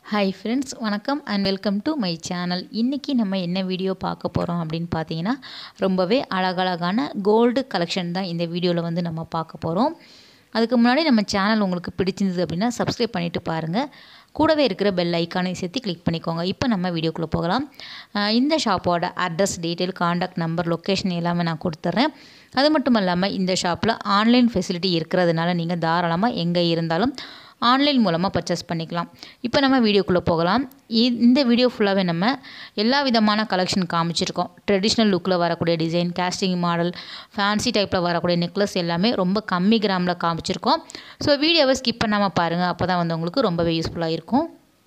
hi friends வணக்கம் and welcome to my channel இன்றைக்கி நம்ம என்ன வீடியோ பார்க்க போகிறோம் அப்படின்னு பார்த்தீங்கன்னா ரொம்பவே அழகழகான கோல்டு கலெக்ஷன் தான் இந்த வீடியோவில் வந்து நம்ம பார்க்க போகிறோம் அதுக்கு முன்னாடி நம்ம சேனல் உங்களுக்கு பிடிச்சிருந்தது அப்படின்னா சப்ஸ்கிரைப் பண்ணிவிட்டு பாருங்கள் கூடவே இருக்கிற பெல் ஐக்கானை சேர்த்து கிளிக் பண்ணிக்கோங்க இப்போ நம்ம வீடியோக்குள்ளே போகலாம் அஹ் இந்த ஷாப்போட address detail contact number location எல்லாமே நான் கொடுத்துட்றேன் அது மட்டும் இல்லாமல் இந்த ஷாப்பில் ஆன்லைன் ஃபெசிலிட்டி இருக்கிறதுனால நீங்கள் தாராளமாக எங்கே இருந்தாலும் ஆன்லைன் மூலமாக பர்ச்சேஸ் பண்ணிக்கலாம் இப்போ நம்ம வீடியோக்குள்ளே போகலாம் இ- இந்த வீடியோ ஃபுல்லாகவே நம்ம எல்லா விதமான கலெக்ஷன் காமிச்சிருக்கோம் ட்ரெடிஷ்னல் லுக்கில் வரக்கூடிய டிசைன் கேஸ்டிங் மாடல் ஃபேன்சி டைப்பில் வரக்கூடிய நெக்லஸ் எல்லாமே ரொம்ப கம்மி கிராமில் காமிச்சிருக்கோம் ஸோ வீடியோவை ஸ்கிப் பண்ணாமல் பாருங்கள் அப்போ தான் வந்து உங்களுக்கு ரொம்பவே யூஸ்ஃபுல்லாக இருக்கும்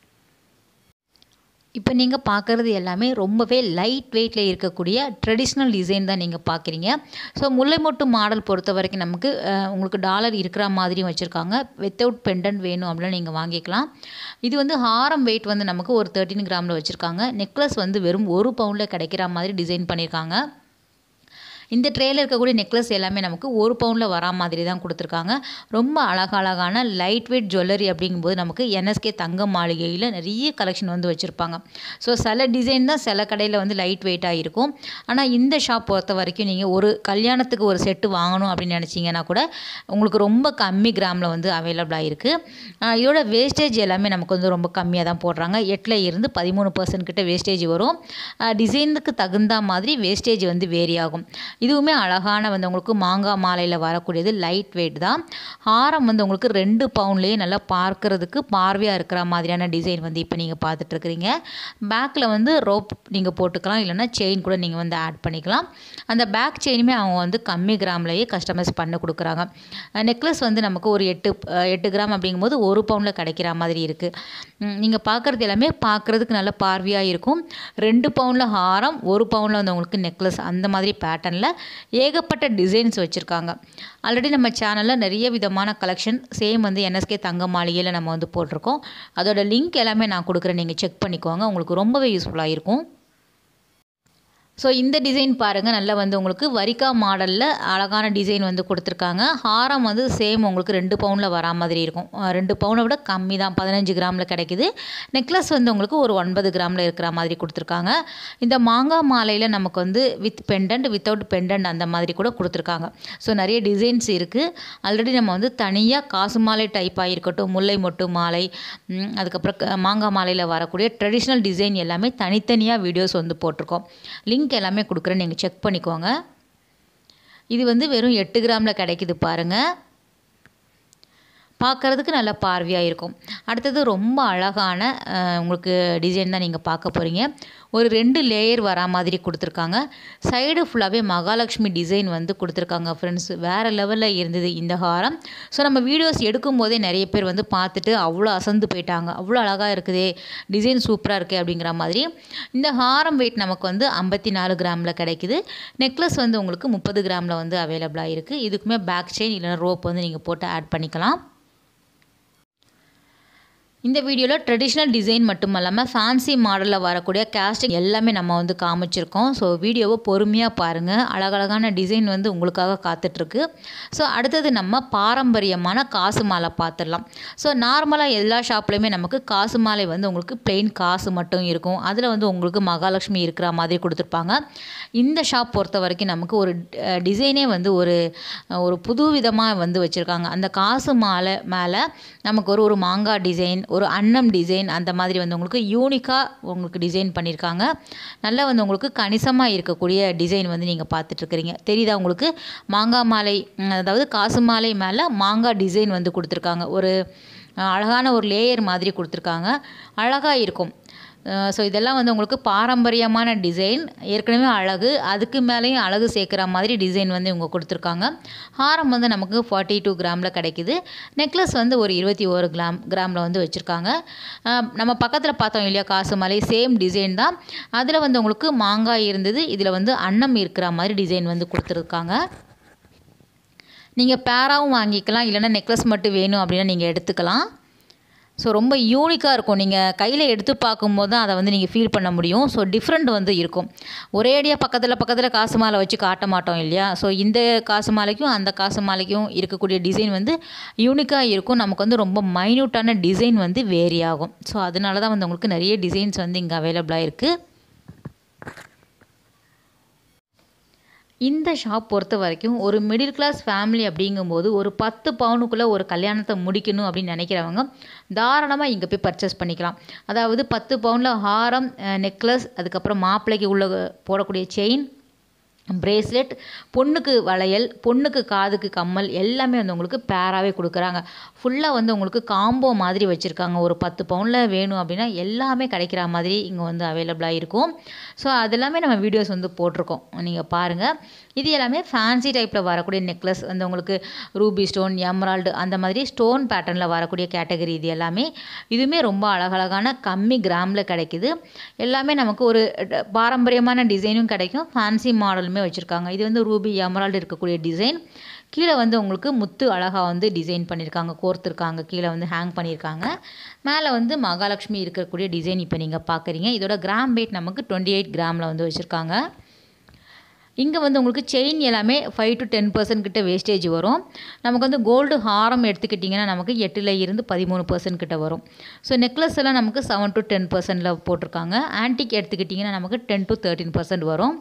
இப்போ நீங்கள் பார்க்குறது எல்லாமே ரொம்பவே லைட் வெயிட்டில் இருக்கக்கூடிய ட்ரெடிஷ்னல் டிசைன் தான் நீங்கள் பார்க்குறீங்க ஸோ முல்லைமொட்டு மாடல் பொறுத்த வரைக்கும் நமக்கு அஹ், உங்களுக்கு டாலர் இருக்கிற மாதிரியும் வச்சுருக்காங்க வித்தவுட் பெண்டன்ட் வேணும் அப்படின்னா நீங்கள் வாங்கிக்கலாம் இது வந்து ஹாரம் வெயிட் வந்து நமக்கு ஒரு தேர்ட்டின் கிராமில் வச்சுருக்காங்க நெக்லஸ் வந்து வெறும் ஒரு பவுண்டில் கிடைக்கிற மாதிரி டிசைன் பண்ணியிருக்காங்க இந்த ட்ரேயில் இருக்கக்கூடிய நெக்லஸ் எல்லாமே நமக்கு ஒரு பவுண்டில் வரா மாதிரி தான் கொடுத்துருக்காங்க ரொம்ப அழகழகான லைட் வெயிட் ஜுவல்லரி அப்படிங்கும்போது நமக்கு என்எஸ்கே தங்க மாளிகையில் நிறைய கலெக்ஷன் வந்து வச்சுருப்பாங்க ஸோ சில டிசைன் தான் சில கடையில் வந்து லைட் வெயிட்டாக இருக்கும் ஆனால் இந்த ஷாப் பொறுத்த வரைக்கும் நீங்கள் ஒரு கல்யாணத்துக்கு ஒரு செட்டு வாங்கணும் அப்படின்னு நினச்சிங்கன்னா கூட உங்களுக்கு ரொம்ப கம்மி கிராமில் வந்து அவைலபிளாக இருக்குது இதோட வேஸ்டேஜ் எல்லாமே நமக்கு வந்து ரொம்ப கம்மியாக தான் போடுறாங்க எட்டில் இருந்து பதிமூணு பர்சன்ட் கிட்ட வேஸ்டேஜ் வரும் டிசைனுக்கு தகுந்த மாதிரி வேஸ்டேஜ் வந்து வேரி ஆகும் இதுவுமே அழகான வந்து உங்களுக்கு மாங்காய் மாலையில் வரக்கூடியது லைட் வெயிட் தான் ஹாரம் வந்து உங்களுக்கு ரெண்டு பவுண்ட்லேயே நல்லா பார்க்கறதுக்கு பார்வையாக இருக்கிற மாதிரியான டிசைன் வந்து இப்போ நீங்கள் பார்த்துட்ருக்குறீங்க பேக்கில் வந்து ரோப் நீங்கள் போட்டுக்கலாம் இல்லைன்னா செயின் கூட நீங்கள் வந்து ஆட் பண்ணிக்கலாம் அந்த பேக் செயினுமே அவங்க வந்து கம்மி கிராம்லேயே கஸ்டமைஸ் பண்ணி கொடுக்குறாங்க நெக்லஸ் வந்து நமக்கு ஒரு எட்டு அஹ், எட்டு கிராம் அப்படிங்கும்போது ஒரு பவுண்டில் கிடைக்கிற மாதிரி இருக்குது நீங்கள் பார்க்குறது எல்லாமே பார்க்குறதுக்கு நல்ல பார்வையாக இருக்கும் ரெண்டு பவுண்டில் ஹாரம் ஒரு பவுண்டில் வந்து உங்களுக்கு நெக்லஸ் அந்த மாதிரி பேட்டர்னில் ஏகப்பட்ட டிசைன்ஸ் வச்சுருக்காங்க ஆல்ரெடி நம்ம சேனலில் நிறைய விதமான கலெக்ஷன் சேம் வந்து என்எஸ்கே தங்க மாளிகையில் நம்ம வந்து போட்டிருக்கோம் அதோட லிங்க் எல்லாமே நான் கொடுக்குறேன் நீங்கள் செக் பண்ணிக்கோங்க உங்களுக்கு ரொம்பவே யூஸ்ஃபுல்லாக இருக்கும் ஸோ இந்த டிசைன் பாருங்கள் நல்லா வந்து உங்களுக்கு வரிக்கா மாடலில் அழகான டிசைன் வந்து கொடுத்துருக்காங்க ஹாரம் வந்து சேம் உங்களுக்கு ரெண்டு பவுனில் வரா மாதிரி இருக்கும் அஹ் ரெண்டு பவுனை விட கம்மி தான் பதினஞ்சு கிராமில் கிடைக்குது நெக்லஸ் வந்து உங்களுக்கு ஒரு ஒன்பது கிராமில் இருக்கிற மாதிரி கொடுத்துருக்காங்க இந்த மாங்காய் மாலையில் நமக்கு வந்து வித் பெண்டன்ட் வித்தவுட் பெண்டன்ட் அந்த மாதிரி கூட கொடுத்துருக்காங்க ஸோ நிறைய டிசைன்ஸ் இருக்குது ஆல்ரெடி நம்ம வந்து தனியாக காசு மாலை டைப்பாக இருக்கட்டும் முல்லை மொட்டு மாலை ம், அதுக்கப்புறம் க- மாங்காய் மாலையில் வரக்கூடிய ட்ரெடிஷ்னல் டிசைன் எல்லாமே தனித்தனியாக வீடியோஸ் வந்து போட்டிருக்கோம் லிங்க் எல்லாமே கொடுக்குறேன் நீங்கள் செக் பண்ணிக்கோங்க இது வந்து வெறும் எட்டு கிராமில் கிடைக்குது பாருங்கள் பார்க்குறதுக்கு நல்ல பார்வையாக இருக்கும் அடுத்தது ரொம்ப அழகான அஹ், உங்களுக்கு டிசைன் தான் நீங்கள் பார்க்க போகிறீங்க ஒரு ரெண்டு லேயர் வரா மாதிரி கொடுத்துருக்காங்க சைடு ஃபுல்லாகவே மகாலட்சுமி டிசைன் வந்து கொடுத்துருக்காங்க ஃப்ரெண்ட்ஸ் வேறு லெவலில் இருந்தது இந்த ஹாரம் ஸோ நம்ம வீடியோஸ் எடுக்கும் போதே நிறைய பேர் வந்து பார்த்துட்டு அவ்வளோ அசந்து போயிட்டாங்க அவ்வளோ அழகாக இருக்குதே டிசைன் சூப்பராக இருக்கே அப்படிங்கிற மாதிரி இந்த ஹாரம் வெயிட் நமக்கு வந்து ஐம்பத்தி நாலு கிராமில் கிடைக்குது நெக்லஸ் வந்து உங்களுக்கு முப்பது கிராமில் வந்து அவைலபிளாக இருக்குது இதுக்குமே பேக் செயின் இல்லைன்னா ரோப் வந்து நீங்கள் போட்டு ஆட் பண்ணிக்கலாம் இந்த வீடியோவில் ட்ரெடிஷ்னல் டிசைன் மட்டும் இல்லாமல் ஃபேன்சி மாடலில் வரக்கூடிய கேஸ்டிங் எல்லாமே நம்ம வந்து காமிச்சிருக்கோம் ஸோ வீடியோவை பொறுமையாக பாருங்கள் அழகழகான டிசைன் வந்து உங்களுக்காக காத்துட்ருக்கு ஸோ அடுத்தது நம்ம பாரம்பரியமான காசு மாலை பார்த்துடலாம் ஸோ நார்மலாக எல்லா ஷாப்லேயுமே நமக்கு காசு மாலை வந்து உங்களுக்கு plain காசு மட்டும் இருக்கும் அதில் வந்து உங்களுக்கு மகாலட்சுமி இருக்கிற மாதிரி கொடுத்துருப்பாங்க இந்த ஷாப் பொறுத்த வரைக்கும் நமக்கு ஒரு டிசைனே வந்து ஒரு ஒரு புது விதமாக வந்து வச்சுருக்காங்க அந்த காசு மாலை மேலே நமக்கு ஒரு ஒரு மாங்காய் டிசைன் ஒரு அன்னம் டிசைன் அந்த மாதிரி வந்து உங்களுக்கு யூனிக்காக உங்களுக்கு டிசைன் பண்ணியிருக்காங்க நல்லா வந்து உங்களுக்கு கணிசமாக இருக்கக்கூடிய டிசைன் வந்து நீங்கள் பார்த்துட்ருக்குறீங்க தெரியுதா உங்களுக்கு மாங்காய் மாலை ம், அதாவது காசு மாலை மேலே மாங்காய் டிசைன் வந்து கொடுத்துருக்காங்க ஒரு அஹ், அழகான ஒரு லேயர் மாதிரி கொடுத்துருக்காங்க அழகாக இருக்கும் ஸோ இதெல்லாம் வந்து உங்களுக்கு பாரம்பரியமான டிசைன் ஏற்கனவே அழகு அதுக்கு மேலேயும் அழகு சேர்க்குற மாதிரி டிசைன் வந்து இவங்க கொடுத்துருக்காங்க ஹாரம் வந்து நமக்கு ஃபார்ட்டி டூ கிராமில் கிடைக்குது நெக்லஸ் வந்து ஒரு இருபத்தி ஒரு கிராம் கிராமில் வந்து வச்சுருக்காங்க நம்ம பக்கத்தில் பார்த்தோம் இல்லையா காசு மாலை சேம் டிசைன் தான் அதில் வந்து உங்களுக்கு மாங்காய் இருந்தது இதில் வந்து அன்னம் இருக்கிற மாதிரி டிசைன் வந்து கொடுத்துருக்காங்க நீங்கள் பேராவும் வாங்கிக்கலாம் இல்லைன்னா நெக்லஸ் மட்டும் வேணும் அப்படின்னா நீங்கள் எடுத்துக்கலாம் ஸோ ரொம்ப யூனிக்காக இருக்கும் நீங்கள் கையில் எடுத்து பார்க்கும்போது தான் அதை வந்து நீங்கள் ஃபீல் பண்ண முடியும் ஸோ டிஃப்ரெண்ட் வந்து இருக்கும் ஒரே அடியாக பக்கத்தில் பக்கத்தில் காசு மாலை வச்சு காட்ட மாட்டோம் இல்லையா ஸோ இந்த காசு மாலைக்கும் அந்த காசு மாலைக்கும் இருக்கக்கூடிய டிசைன் வந்து யூனிக்காக இருக்கும் நமக்கு வந்து ரொம்ப மைன்யூட்டான டிசைன் வந்து வேரி ஆகும் ஸோ அதனால தான் வந்து உங்களுக்கு நிறைய டிசைன்ஸ் வந்து இங்கே அவைலபிளாக இருக்குது இந்த ஷாப் பொறுத்த வரைக்கும் ஒரு மிடில் கிளாஸ் ஃபேமிலி அப்படிங்கும்போது ஒரு பத்து பவுனுக்குள்ளே ஒரு கல்யாணத்தை முடிக்கணும் அப்படின்னு நினைக்கிறவங்க தாராளமாக இங்கே போய் பர்ச்சேஸ் பண்ணிக்கலாம் அதாவது பத்து பவுனில் ஹாரம் நெக்லஸ் அதுக்கப்புறம் மாப்பிள்ளைக்கு உள்ள போடக்கூடிய செயின் பிரேஸ்லெட் பொண்ணுக்கு வளையல் பொண்ணுக்கு காதுக்கு கம்மல் எல்லாமே வந்து உங்களுக்கு பேராகவே கொடுக்குறாங்க ஃபுல்லாக வந்து உங்களுக்கு காம்போ மாதிரி வச்சுருக்காங்க ஒரு பத்து பவுனில் வேணும் அப்படின்னா எல்லாமே கிடைக்கிற மாதிரி இங்கே வந்து அவைலபிளாக இருக்கும் ஸோ அது எல்லாமே நம்ம வீடியோஸ் வந்து போட்டிருக்கோம் நீங்கள் பாருங்கள் இது எல்லாமே ஃபேன்சி டைப்பில் வரக்கூடிய நெக்லஸ் வந்து உங்களுக்கு ரூபி ஸ்டோன் எம்ரால்டு அந்த மாதிரி ஸ்டோன் பேட்டர்னில் வரக்கூடிய கேட்டகரி இது எல்லாமே இதுவுமே ரொம்ப அழகழகான கம்மி கிராமில் கிடைக்குது எல்லாமே நமக்கு ஒரு ட- பாரம்பரியமான டிசைனும் கிடைக்கும் ஃபேன்சி மாடலுமே வச்சுருக்காங்க இது வந்து ரூபி எமரால்டு இருக்கக்கூடிய டிசைன் கீழே வந்து உங்களுக்கு முத்து அழகாக வந்து டிசைன் பண்ணியிருக்காங்க கோர்த்துருக்காங்க கீழே வந்து ஹேங் பண்ணியிருக்காங்க மேலே வந்து மகாலட்சுமி இருக்கக்கூடிய டிசைன் இப்போ நீங்கள் பார்க்குறீங்க இதோட கிராம் வெயிட் நமக்கு டுவெண்ட்டி எயிட் கிராமில் வந்து வச்சுருக்காங்க இங்கே வந்து உங்களுக்கு செயின் எல்லாமே ஃபைவ் டு டென் பர்சன்ட் கிட்ட வேஸ்டேஜ் வரும் நமக்கு வந்து கோல்டு ஹாரம் எடுத்துக்கிட்டிங்கன்னா நமக்கு எட்டில் இருந்து பதிமூணு பர்சன்ட் கிட்ட வரும் ஸோ நெக்லஸ் எல்லாம் நமக்கு செவன் டு டென் பர்சன்டில் போட்டிருக்காங்க ஆன்டிக் எடுத்துக்கிட்டிங்கன்னா நமக்கு டென் டு தேர்ட்டின் பர்சன்ட் வரும்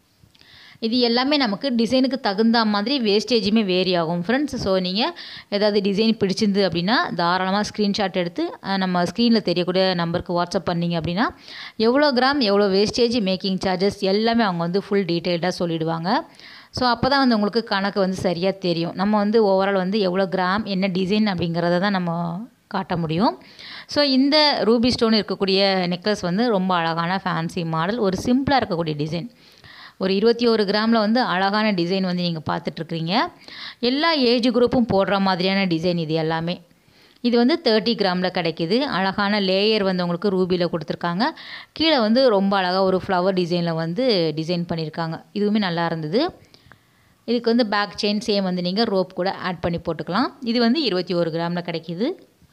இது எல்லாமே நமக்கு டிசைனுக்கு தகுந்த மாதிரி வேஸ்டேஜுமே வேரி ஆகும் ஃப்ரெண்ட்ஸ் ஸோ நீங்கள் ஏதாவது டிசைன் பிடிச்சிருந்து அப்படின்னா தாராளமாக ஸ்க்ரீன்ஷாட் எடுத்து அஹ், நம்ம ஸ்க்ரீனில் தெரியக்கூடிய நம்பருக்கு வாட்ஸ்அப் பண்ணீங்க அப்படின்னா எவ்வளோ கிராம் எவ்வளோ வேஸ்டேஜ் மேக்கிங் சார்ஜஸ் எல்லாமே அவங்க வந்து ஃபுல் டீட்டெயில்டாக சொல்லிடுவாங்க ஸோ அப்போ தான் வந்து உங்களுக்கு கணக்கு வந்து சரியாக தெரியும் நம்ம வந்து ஓவரால் வந்து எவ்வளோ கிராம் என்ன டிசைன் அப்படிங்கிறத தான் நம்ம காட்ட முடியும் ஸோ இந்த ரூபி ஸ்டோன் இருக்கக்கூடிய நெக்லஸ் வந்து ரொம்ப அழகான ஃபேன்சி மாடல் ஒரு சிம்பிளாக இருக்கக்கூடிய டிசைன் ஒரு இருபத்தி ஒரு கிராமில் வந்து அழகான டிசைன் வந்து நீங்கள் பார்த்துட்ருக்குறீங்க எல்லா ஏஜ் குரூப்பும் போடுற மாதிரியான டிசைன் இது எல்லாமே இது வந்து தேர்ட்டி கிராமில் கிடைக்கிது அழகான லேயர் வந்து உங்களுக்கு ரூபியில் கொடுத்துருக்காங்க கீழே வந்து ரொம்ப அழகாக ஒரு ஃப்ளவர் டிசைனில் வந்து டிசைன் பண்ணியிருக்காங்க இதுவுமே நல்லா இருந்தது இதுக்கு வந்து பேக் செயின் சேம் வந்து நீங்கள் ரோப் கூட ஆட் பண்ணி போட்டுக்கலாம் இது வந்து இருபத்தி ஒரு கிராமில் கிடைக்கிது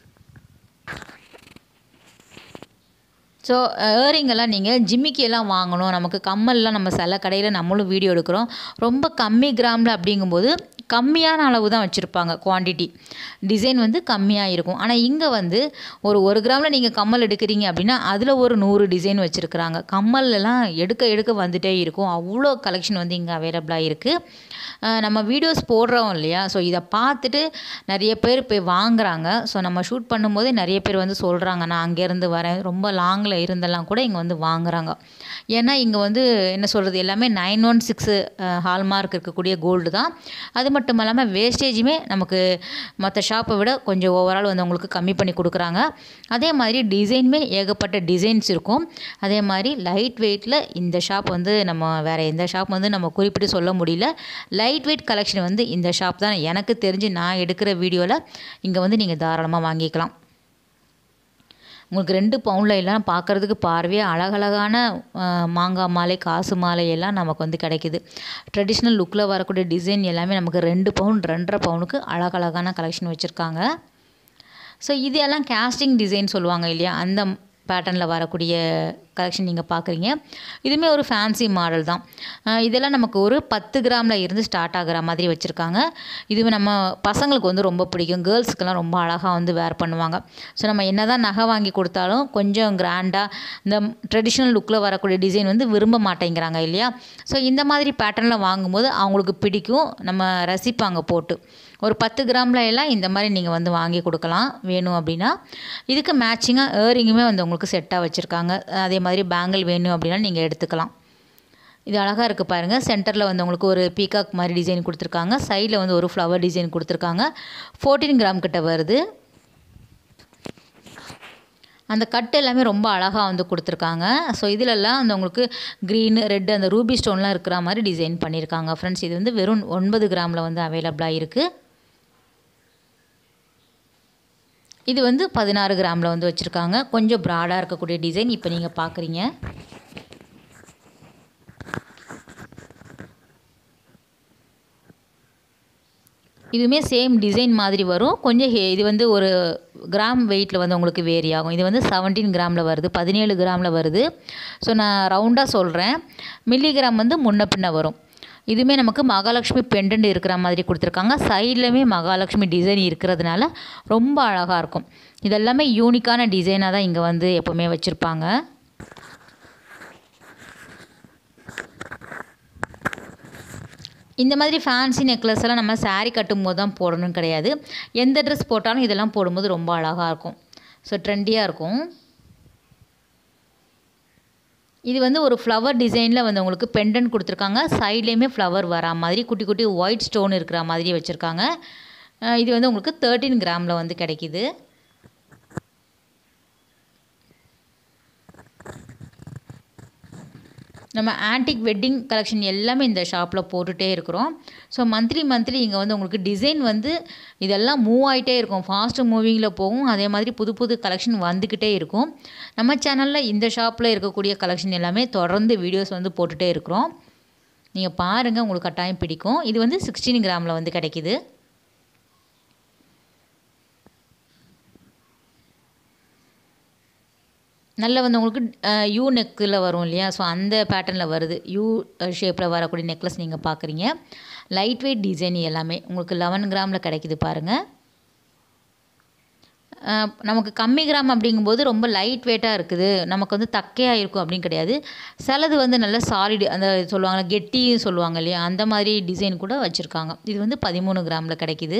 ஸோ இயரிங் எல்லாம் நீங்கள் ஜிம்மிக்கு எல்லாம் வாங்கணும் நமக்கு கம்மல்லாம் நம்ம சில கடையில் நம்மளும் வீடியோ எடுக்கிறோம் ரொம்ப கம்மி கிராமில் அப்படிங்கும்போது கம்மியான அளவு தான் வச்சுருப்பாங்க குவாண்டிட்டி டிசைன் வந்து கம்மியாக இருக்கும் ஆனால் இங்கே வந்து ஒரு ஒரு கிராமில் நீங்கள் கம்மல் எடுக்கிறீங்க அப்படின்னா அதில் ஒரு நூறு டிசைன் வச்சுருக்குறாங்க கம்மல்லாம் எடுக்க எடுக்க வந்துட்டே இருக்கும் அவ்வளோ கலெக்ஷன் வந்து இங்கே அவைலபிளாக இருக்குது நம்ம வீடியோஸ் போடுறோம் இல்லையா ஸோ இதை பார்த்துட்டு நிறைய பேர் போய் வாங்குறாங்க ஸோ நம்ம ஷூட் பண்ணும்போதே நிறைய பேர் வந்து சொல்கிறாங்க நான் அங்கேருந்து வரேன் ரொம்ப லாங்கில் இருந்தெல்லாம் கூட இங்கே வந்து வாங்குறாங்க ஏன்னா இங்கே வந்து என்ன சொல்கிறது எல்லாமே நைன் ஒன் சிக்ஸு ஹால்மார்க் இருக்கக்கூடிய கோல்டு தான் அது மட்டும் இல்லாமல் வேஸ்டேஜுமே நமக்கு மற்ற ஷாப்பை விட கொஞ்சம் ஓவரால் வந்து உங்களுக்கு கம்மி பண்ணி கொடுக்குறாங்க அதே மாதிரி டிசைனுமே ஏகப்பட்ட டிசைன்ஸ் இருக்கும் அதே மாதிரி லைட் வெயிட்டில் இந்த ஷாப் வந்து நம்ம வேறு எந்த ஷாப் வந்து நம்ம குறிப்பிட்டு சொல்ல முடியல லைட் வெயிட் கலெக்ஷன் வந்து இந்த ஷாப் தான் எனக்கு தெரிஞ்சு நான் எடுக்கிற வீடியோவில் இங்கே வந்து நீங்கள் தாராளமாக வாங்கிக்கலாம் உங்களுக்கு ரெண்டு பவுண்டில் எல்லாம் பார்க்குறதுக்கு பார்வையாக அழகழகான அஹ், மாங்காய் மாலை காசு மாலை எல்லாம் நமக்கு வந்து கிடைக்குது ட்ரெடிஷ்னல் லுக்கில் வரக்கூடிய டிசைன் எல்லாமே நமக்கு ரெண்டு பவுன் ரெண்டரை பவுனுக்கு அழகழகான கலெக்ஷன் வச்சுருக்காங்க ஸோ இது எல்லாம் கேஸ்டிங் டிசைன் சொல்லுவாங்க இல்லையா அந்த பேட்டர்னில் வரக்கூடிய கலெக்ஷன் நீங்கள் பார்க்குறீங்க இதுவுமே ஒரு ஃபேன்சி மாடல் தான் அஹ் இதெல்லாம் நமக்கு ஒரு பத்து கிராமில் இருந்து ஸ்டார்ட் ஆகுற மாதிரி வச்சுருக்காங்க இதுவே நம்ம பசங்களுக்கு வந்து ரொம்ப பிடிக்கும் கேர்ள்ஸுக்கெல்லாம் ரொம்ப அழகாக வந்து வேர் பண்ணுவாங்க ஸோ நம்ம என்ன தான் நகை வாங்கி கொடுத்தாலும் கொஞ்சம் கிராண்டாக இந்த ட்ரெடிஷ்னல் லுக்கில் வரக்கூடிய டிசைன் வந்து விரும்ப மாட்டேங்கிறாங்க இல்லையா ஸோ இந்த மாதிரி பேட்டர்னில் வாங்கும்போது அவங்களுக்கு பிடிக்கும் நம்ம ரசிப்பாங்க போட்டு ஒரு பத்து கிராமில் எல்லாம் இந்த மாதிரி நீங்கள் வந்து வாங்கி கொடுக்கலாம் வேணும் அப்படின்னா இதுக்கு மேட்சிங்காக ஏரிங்குமே வந்து உங்களுக்கு செட்டாக வச்சுருக்காங்க அதே மாதிரி பேங்கிள் வேணும் அப்படின்னா நீங்கள் எடுத்துக்கலாம் இது அழகாக இருக்குது பாருங்கள் சென்டரில் வந்து உங்களுக்கு ஒரு பீகாக் மாதிரி டிசைன் கொடுத்துருக்காங்க சைடில் வந்து ஒரு ஃப்ளவர் டிசைன் கொடுத்துருக்காங்க ஃபோர்டீன் கிராம் கிட்ட வருது அந்த கட்டு எல்லாமே ரொம்ப அழகாக வந்து கொடுத்துருக்காங்க ஸோ இதிலெல்லாம் அந்த உங்களுக்கு க்ரீன் ரெட் அந்த ரூபி ஸ்டோன்லாம் இருக்கிற மாதிரி டிசைன் பண்ணியிருக்காங்க ஃப்ரெண்ட்ஸ் இது வந்து வெறும் ஒன்பது கிராமில் வந்து அவைலபிளாக இருக்குது இது வந்து பதினாறு கிராமில் வந்து வச்சுருக்காங்க கொஞ்சம் ப்ராடாக இருக்கக்கூடிய டிசைன் இப்போ நீங்கள் பார்க்குறீங்க இதுவுமே சேம் டிசைன் மாதிரி வரும் கொஞ்சம் ஹே இது வந்து ஒரு கிராம் வெயிட்டில் வந்து உங்களுக்கு வேரி ஆகும் இது வந்து செவன்டீன் கிராமில் வருது பதினேழு கிராமில் வருது ஸோ நான் ரவுண்டாக சொல்கிறேன் மில்லிகிராம் வந்து முன்ன பின்ன வரும் இதுவுமே நமக்கு மகாலட்சுமி பெண்டன்ட் இருக்கிற மாதிரி கொடுத்துருக்காங்க சைட்லையுமே மகாலட்சுமி டிசைன் இருக்கிறதுனால ரொம்ப அழகாக இருக்கும் இதெல்லாமே யூனிக்கான டிசைனாக தான் இங்கே வந்து எப்போவுமே வச்சுருப்பாங்க இந்த மாதிரி ஃபேன்சி நெக்லஸ் எல்லாம் நம்ம saree கட்டும்போது தான் போடணும்னு கிடையாது எந்த ட்ரெஸ் போட்டாலும் இதெல்லாம் போடும்போது ரொம்ப அழகாக இருக்கும் ஸோ ட்ரெண்டியாக இருக்கும் இது வந்து ஒரு ஃப்ளவர் டிசைனில் வந்து உங்களுக்கு பெண்டன் கொடுத்துருக்காங்க சைட்லேயுமே ஃப்ளவர் வரா மாதிரி குட்டி குட்டி ஒயிட் ஸ்டோன் இருக்கிற மாதிரி வச்சுருக்காங்க அஹ் இது வந்து உங்களுக்கு தேர்ட்டீன் கிராமில் வந்து கிடைக்கிது நம்ம ஆன்டிக் வெட்டிங் கலெக்ஷன் எல்லாமே இந்த ஷாப்பில் போட்டுகிட்டே இருக்கிறோம் ஸோ மந்த்லி மந்த்லி இங்கே வந்து உங்களுக்கு டிசைன் வந்து இதெல்லாம் மூவ் ஆகிட்டே இருக்கும் ஃபாஸ்ட்டு மூவிங்கில் போகும் அதே மாதிரி புது புது கலெக்ஷன் வந்துக்கிட்டே இருக்கும் நம்ம சேனலில் இந்த ஷாப்பில் இருக்கக்கூடிய கலெக்ஷன் எல்லாமே தொடர்ந்து வீடியோஸ் வந்து போட்டுகிட்டே இருக்கிறோம் நீங்கள் பாருங்கள் உங்களுக்கு கட்டாயம் பிடிக்கும் இது வந்து சிக்ஸ்டீன் கிராமில் வந்து கிடைக்கிது நல்ல வந்து உங்களுக்கு யூ நெக்கில் வரும் இல்லையா ஸோ அந்த பேட்டர்னில் வருது யூ ஷேப்பில் வரக்கூடிய நெக்லஸ் நீங்கள் பார்க்குறீங்க லைட் வெயிட் டிசைன் எல்லாமே உங்களுக்கு லெவன் கிராமில் கிடைக்குது பாருங்கள் அஹ் நமக்கு கம்மி கிராம் அப்படிங்கும்போது ரொம்ப லைட் வெயிட்டாக இருக்குது நமக்கு வந்து தக்கையாக இருக்கும் அப்படின்னு கிடையாது சிலது வந்து நல்ல சாலிடு அந்த சொல்லுவாங்கள்ல கெட்டின்னு சொல்லுவாங்க இல்லையா அந்த மாதிரி டிசைன் கூட வச்சுருக்காங்க இது வந்து பதிமூணு கிராமில் கிடைக்குது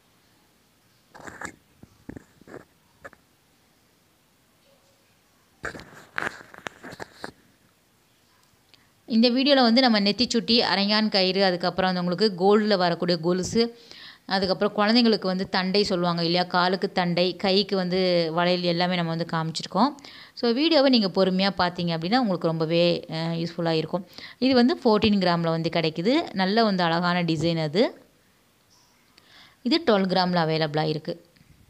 இந்த வீடியோவில் வந்து நம்ம நெத்திச்சுட்டி அரையான் கயிறு அதுக்கப்புறம் வந்து உங்களுக்கு கோல்டில் வரக்கூடிய கொலுசு அதுக்கப்புறம் குழந்தைங்களுக்கு வந்து தண்டை சொல்லுவாங்க இல்லையா காலுக்கு தண்டை கைக்கு வந்து வளையல் எல்லாமே நம்ம வந்து காமிச்சிருக்கோம் ஸோ வீடியோவை நீங்கள் பொறுமையாக பார்த்தீங்க அப்படின்னா உங்களுக்கு ரொம்பவே யூஸ்ஃபுல்லாக இருக்கும் இது வந்து ஃபோர்டீன் கிராமில் வந்து கிடைக்குது நல்ல வந்து அழகான டிசைன் அது இது டுவெல் கிராமில் அவைலபிளாக இருக்குது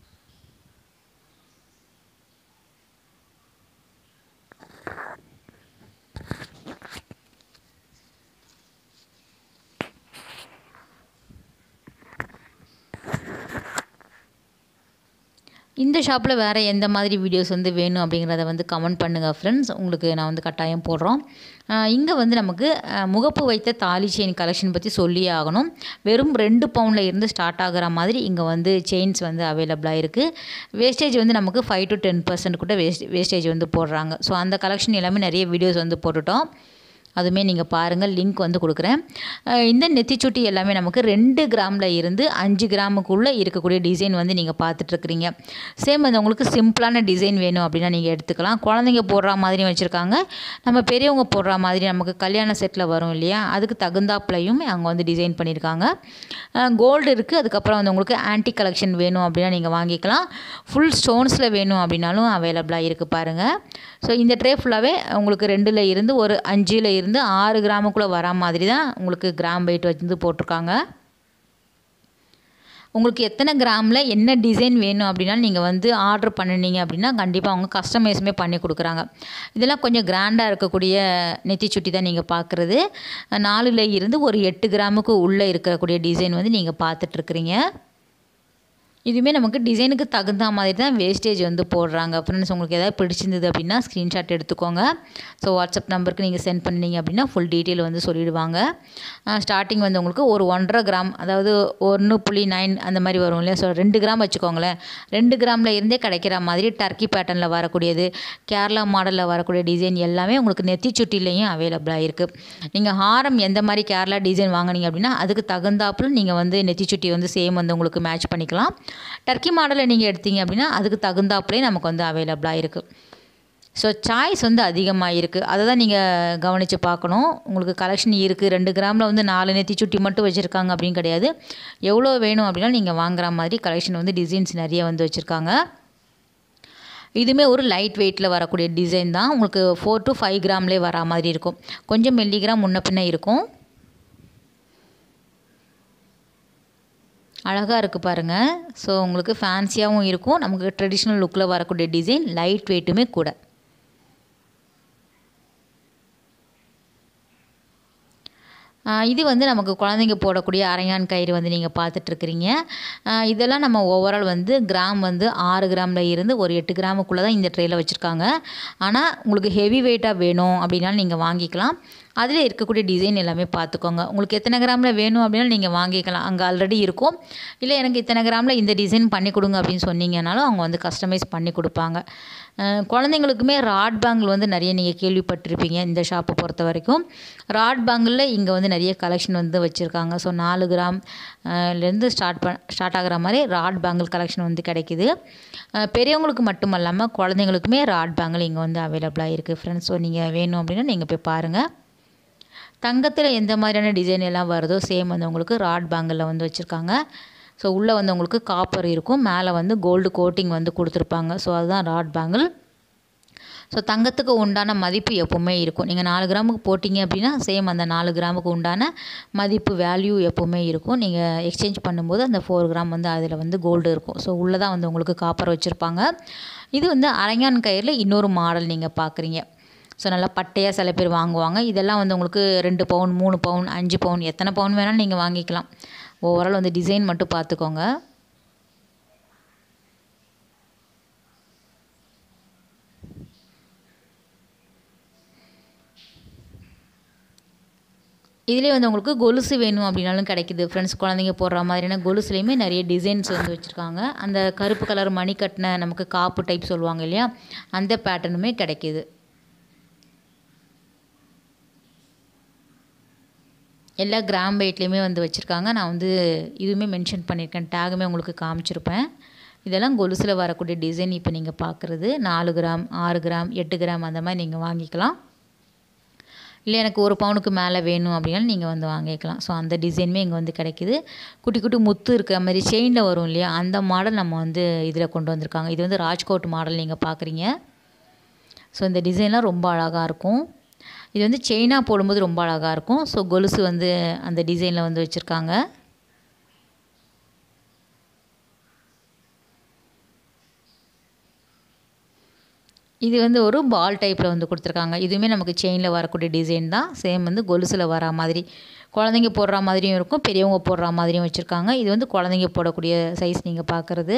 இந்த ஷாப்பில் வேறு எந்த மாதிரி வீடியோஸ் வந்து வேணும் அப்படிங்கிறத வந்து கமெண்ட் பண்ணுங்கள் ஃப்ரெண்ட்ஸ் உங்களுக்கு நான் வந்து கட்டாயம் போடுறோம் இங்கே வந்து நமக்கு அஹ், முகப்பு வைத்த தாலி செயின் கலெக்ஷன் பற்றி சொல்லியே ஆகணும் வெறும் ரெண்டு பவுண்டில் இருந்து ஸ்டார்ட் ஆகுற மாதிரி இங்கே வந்து செயின்ஸ் வந்து அவைலபிளாக இருக்குது வேஸ்டேஜ் வந்து நமக்கு ஃபைவ் டு டென் பர்சன்ட் கூட வேஸ்ட் வேஸ்டேஜ் வந்து போடுறாங்க ஸோ அந்த கலெக்ஷன் எல்லாமே நிறைய வீடியோஸ் வந்து போட்டுட்டோம் அதுவுமே நீங்கள் பாருங்கள் லிங்க் வந்து கொடுக்குறேன் அஹ் இந்த நெத்திச்சுட்டி எல்லாமே நமக்கு ரெண்டு கிராமில் இருந்து அஞ்சு கிராமுக்குள்ளே இருக்கக்கூடிய டிசைன் வந்து நீங்கள் பார்த்துட்ருக்குறீங்க சேம் வந்து உங்களுக்கு சிம்பிளான டிசைன் வேணும் அப்படின்னா நீங்கள் எடுத்துக்கலாம் குழந்தைங்க போடுற மாதிரியும் வச்சுருக்காங்க நம்ம பெரியவங்க போடுற மாதிரி நமக்கு கல்யாண செட்டில் வரும் இல்லையா அதுக்கு தகுந்தாப்புலையும் அங்கே வந்து டிசைன் பண்ணியிருக்காங்க கோல்டு இருக்குது அதுக்கப்புறம் வந்து உங்களுக்கு ஆன்டி கலெக்ஷன் வேணும் அப்படின்னா நீங்கள் வாங்கிக்கலாம் ஃபுல் ஸ்டோன்ஸில் வேணும் அப்படின்னாலும் அவைலபிளாக இருக்குது பாருங்கள் ஸோ இந்த ட்ரே ஃபுல்லாகவே உங்களுக்கு ரெண்டில் இருந்து ஒரு அஞ்சில் இருந்து ஆறு கிராமுக்குள்ளே வரா மாதிரி தான் உங்களுக்கு கிராம் வெயிட் வந்து போட்டிருக்காங்க உங்களுக்கு எத்தனை கிராமில் என்ன டிசைன் வேணும் அப்படின்னாலும் நீங்கள் வந்து ஆர்டர் பண்ணினீங்க அப்படின்னா கண்டிப்பாக அவங்க கஸ்டமைஸுமே பண்ணி கொடுக்குறாங்க இதெல்லாம் கொஞ்சம் கிராண்டாக இருக்கக்கூடிய நெத்தி சுட்டி தான் நீங்கள் பார்க்குறது நாலுல இருந்து ஒரு எட்டு கிராமுக்கு உள்ளே இருக்கக்கூடிய டிசைன் வந்து நீங்கள் பார்த்துட்ருக்குறீங்க இதுவுமே நமக்கு டிசைனுக்கு தகுந்த மாதிரி தான் வேஸ்டேஜ் வந்து போடுறாங்க ஃப்ரெண்ட்ஸ் உங்களுக்கு எதாவது பிடிச்சிருந்தது அப்படின்னா ஸ்க்ரீன்ஷாட் எடுத்துக்கோங்க ஸோ வாட்ஸ்அப் நம்பருக்கு நீங்கள் சென்ட் பண்ணீங்க அப்படின்னா ஃபுல் டீட்டெயில் வந்து சொல்லிடுவாங்க ஸ்டார்டிங் வந்து உங்களுக்கு ஒரு ஒன்றரை கிராம் அதாவது ஒன்று புள்ளி நைன் அந்த மாதிரி வரும் இல்லையா ஸோ ரெண்டு கிராம் வச்சுக்கோங்களேன் ரெண்டு கிராமில் இருந்தே கிடைக்கிற மாதிரி டர்க்கி பேட்டர்னில் வரக்கூடியது கேரளா மாடலில் வரக்கூடிய டிசைன் எல்லாமே உங்களுக்கு நெத்தி சுட்டிலையும் அவைலபிளாக இருக்குது நீங்கள் ஹாரம் எந்த மாதிரி கேரளா டிசைன் வாங்குனீங்க அப்படின்னா அதுக்கு தகுந்தாப்புல நீங்கள் வந்து நெத்தி சுட்டி வந்து சேம் வந்து உங்களுக்கு மேட்ச் பண்ணிக்கலாம் டர்க்கி மாடலில் நீங்கள் எடுத்தீங்க அப்படின்னா அதுக்கு தகுந்தாப்புலேயே நமக்கு வந்து அவைலபிளாக இருக்குது ஸோ சாய்ஸ் வந்து அதிகமாக இருக்குது அதை தான் நீங்கள் கவனித்து பார்க்கணும் உங்களுக்கு கலெக்ஷன் இருக்குது ரெண்டு கிராமில் வந்து நாலு நெத்தி சுட்டி மட்டும் வச்சுருக்காங்க அப்படின்னு கிடையாது எவ்வளோ வேணும் அப்படின்னா நீங்கள் வாங்குற மாதிரி கலெக்ஷன் வந்து டிசைன்ஸ் நிறைய வந்து வச்சுருக்காங்க இதுவுமே ஒரு லைட் வெயிட்டில் வரக்கூடிய டிசைன் தான் உங்களுக்கு ஃபோர் டு ஃபைவ் கிராம்லேயே வரா மாதிரி இருக்கும் கொஞ்சம் மில்லிகிராம் முன்ன பின்ன இருக்கும் அழகாக இருக்குது பாருங்கள் ஸோ உங்களுக்கு ஃபேன்சியாகவும் இருக்கும் நமக்கு ட்ரெடிஷ்னல் லுக்கில் வரக்கூடிய டிசைன் லைட் வெயிட்டுமே கூட இது வந்து நமக்கு குழந்தைங்க போடக்கூடிய அரையான் கயிறு வந்து நீங்கள் பார்த்துட்ருக்குறீங்க இதெல்லாம் நம்ம ஓவரால் வந்து கிராம் வந்து ஆறு கிராமில் இருந்து ஒரு எட்டு கிராமுக்குள்ளே தான் இந்த ட்ரேயில் வச்சுருக்காங்க ஆனால் உங்களுக்கு ஹெவி வெயிட்டாக வேணும் அப்படின்னாலும் நீங்கள் வாங்கிக்கலாம் அதில் இருக்கக்கூடிய டிசைன் எல்லாமே பார்த்துக்கோங்க உங்களுக்கு எத்தனை கிராமில் வேணும் அப்படின்னாலும் நீங்கள் வாங்கிக்கலாம் அங்கே ஆல்ரெடி இருக்கும் இல்லை எனக்கு இத்தனை கிராமில் இந்த டிசைன் பண்ணி கொடுங்க அப்படின்னு சொன்னீங்கனாலும் அவங்க வந்து கஸ்டமைஸ் பண்ணி கொடுப்பாங்க குழந்தைங்களுக்குமே ராட் பேங்கிள் வந்து நிறைய நீங்கள் கேள்விப்பட்டிருப்பீங்க இந்த ஷாப்பை பொறுத்த வரைக்கும் ராட் பேங்கிளில் இங்கே வந்து நிறைய கலெக்ஷன் வந்து வச்சுருக்காங்க ஸோ நாலு கிராம் லேருந்து ஸ்டார்ட் ப ஸ்டார்ட் ஆகிற மாதிரி ராட் பேங்கிள் கலெக்ஷன் வந்து கிடைக்கிது பெரியவங்களுக்கு மட்டும் இல்லாமல் குழந்தைங்களுக்குமே ராட் பேங்கிள் இங்கே வந்து அவைலபிளாக இருக்குது ஃப்ரெண்ட்ஸ் ஸோ நீங்கள் வேணும் அப்படின்னா நீங்கள் போய் பாருங்கள் தங்கத்தில் எந்த மாதிரியான டிசைன் எல்லாம் வருதோ சேம் வந்து உங்களுக்கு ராட் பேங்கிளில் வந்து வச்சுருக்காங்க ஸோ உள்ளே வந்து உங்களுக்கு காப்பர் இருக்கும் மேலே வந்து கோல்டு கோட்டிங் வந்து கொடுத்துருப்பாங்க ஸோ அதுதான் ராட் பேங்கிள் ஸோ தங்கத்துக்கு உண்டான மதிப்பு எப்போவுமே இருக்கும் நீங்கள் நாலு கிராமுக்கு போட்டிங்க அப்படின்னா சேம் அந்த நாலு கிராமுக்கு உண்டான மதிப்பு வேல்யூ எப்போவுமே இருக்கும் நீங்கள் எக்ஸ்சேஞ்ச் பண்ணும்போது அந்த ஃபோர் கிராம் வந்து அதில் வந்து கோல்டு இருக்கும் ஸோ உள்ளே தான் வந்து உங்களுக்கு காப்பர் வச்சுருப்பாங்க இது வந்து அரங்கான் கயிறில் இன்னொரு மாடல் நீங்கள் பார்க்குறீங்க ஸோ நல்லா பட்டையாக சில பேர் வாங்குவாங்க இதெல்லாம் வந்து உங்களுக்கு ரெண்டு பவுன் மூணு பவுன் அஞ்சு பவுன் எத்தனை பவுன் வேணாலும் நீங்கள் வாங்கிக்கலாம் ஓவரால் வந்து டிசைன் மட்டும் பார்த்துக்கோங்க இதிலே வந்து உங்களுக்கு கொலுசு வேணும் அப்படின்னாலும் கிடைக்குது ஃப்ரெண்ட்ஸ் குழந்தைங்க போடுற மாதிரியான கொலுசுலேயுமே நிறைய டிசைன்ஸ் வந்து வச்சுருக்காங்க அந்த கருப்பு கலர் மணி கட்டின நமக்கு காப்பு டைப் சொல்லுவாங்க இல்லையா அந்த பேட்டர்னுமே கிடைக்கிது எல்லா கிராம் வெயிட்லேயுமே வந்து வச்சுருக்காங்க நான் வந்து இதுவுமே மென்ஷன் பண்ணியிருக்கேன் டேகுமே உங்களுக்கு காமிச்சிருப்பேன் இதெல்லாம் கொலுசில் வரக்கூடிய டிசைன் இப்போ நீங்கள் பார்க்குறது நாலு கிராம் ஆறு கிராம் எட்டு கிராம் அந்த மாதிரி நீங்கள் வாங்கிக்கலாம் இல்லை எனக்கு ஒரு பவுனுக்கு மேலே வேணும் அப்படின்னாலும் நீங்கள் வந்து வாங்கிக்கலாம் ஸோ அந்த டிசைனுமே இங்கே வந்து கிடைக்கிது குட்டி குட்டி முத்து இருக்கிற மாதிரி செயினில் வரும் இல்லையா அந்த மாடல் நம்ம வந்து இதில் கொண்டு வந்திருக்காங்க இது வந்து ராஜ்கோட் மாடல் நீங்கள் பார்க்குறீங்க ஸோ இந்த டிசைன்லாம் ரொம்ப அழகாக இருக்கும் இது வந்து செயினாக போடும்போது ரொம்ப அழகாக இருக்கும் ஸோ கொலுசு வந்து அந்த டிசைனில் வந்து வச்சுருக்காங்க இது வந்து ஒரு பால் டைப்பில் வந்து கொடுத்துருக்காங்க இதுவுமே நமக்கு செயினில் வரக்கூடிய டிசைன் தான் சேம் வந்து கொலுசில் வர மாதிரி குழந்தைங்க போடுற மாதிரியும் இருக்கும் பெரியவங்க போடுற மாதிரியும் வச்சுருக்காங்க இது வந்து குழந்தைங்க போடக்கூடிய சைஸ் நீங்கள் பார்க்குறது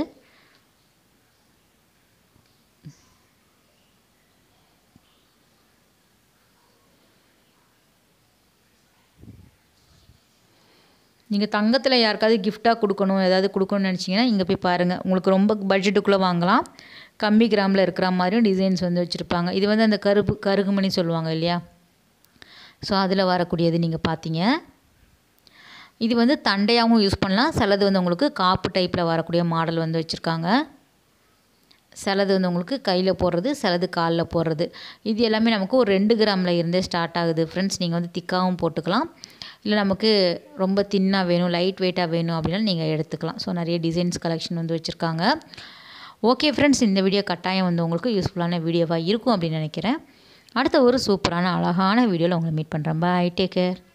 நீங்கள் தங்கத்தில் யாருக்காவது கிஃப்டாக கொடுக்கணும் ஏதாவது கொடுக்கணும்னு நினச்சிங்கன்னா இங்கே போய் பாருங்கள் உங்களுக்கு ரொம்ப பட்ஜெட்டுக்குள்ளே வாங்கலாம் கம்மி கிராமில் இருக்கிற மாதிரியும் டிசைன்ஸ் வந்து வச்சுருப்பாங்க இது வந்து அந்த கருப்பு கருகுமணி சொல்லுவாங்க இல்லையா ஸோ அதில் வரக்கூடியது நீங்கள் பார்த்தீங்க இது வந்து தண்டையாகவும் யூஸ் பண்ணலாம் சிலது வந்து உங்களுக்கு காப்பு டைப்பில் வரக்கூடிய மாடல் வந்து வச்சுருக்காங்க சிலது வந்து உங்களுக்கு கையில் போடுறது சிலது காலில் போடுறது இது எல்லாமே நமக்கு ஒரு ரெண்டு கிராமில் இருந்தே ஸ்டார்ட் ஆகுது ஃப்ரெண்ட்ஸ் நீங்கள் வந்து திக்காகவும் போட்டுக்கலாம் இல்லை நமக்கு ரொம்ப தின்னாக வேணும் லைட் வெயிட்டாக வேணும் அப்படின்னா நீங்கள் எடுத்துக்கலாம் ஸோ நிறைய டிசைன்ஸ் கலெக்ஷன் வந்து வச்சுருக்காங்க ஓகே ஃப்ரெண்ட்ஸ் இந்த வீடியோ கட்டாயம் வந்து உங்களுக்கு யூஸ்ஃபுல்லான வீடியோவாக இருக்கும் அப்படின்னு நினைக்கிறேன் அடுத்த ஒரு சூப்பரான அழகான வீடியோவில் உங்களை மீட் பண்ணுறேன் பாய் டேக் கேர்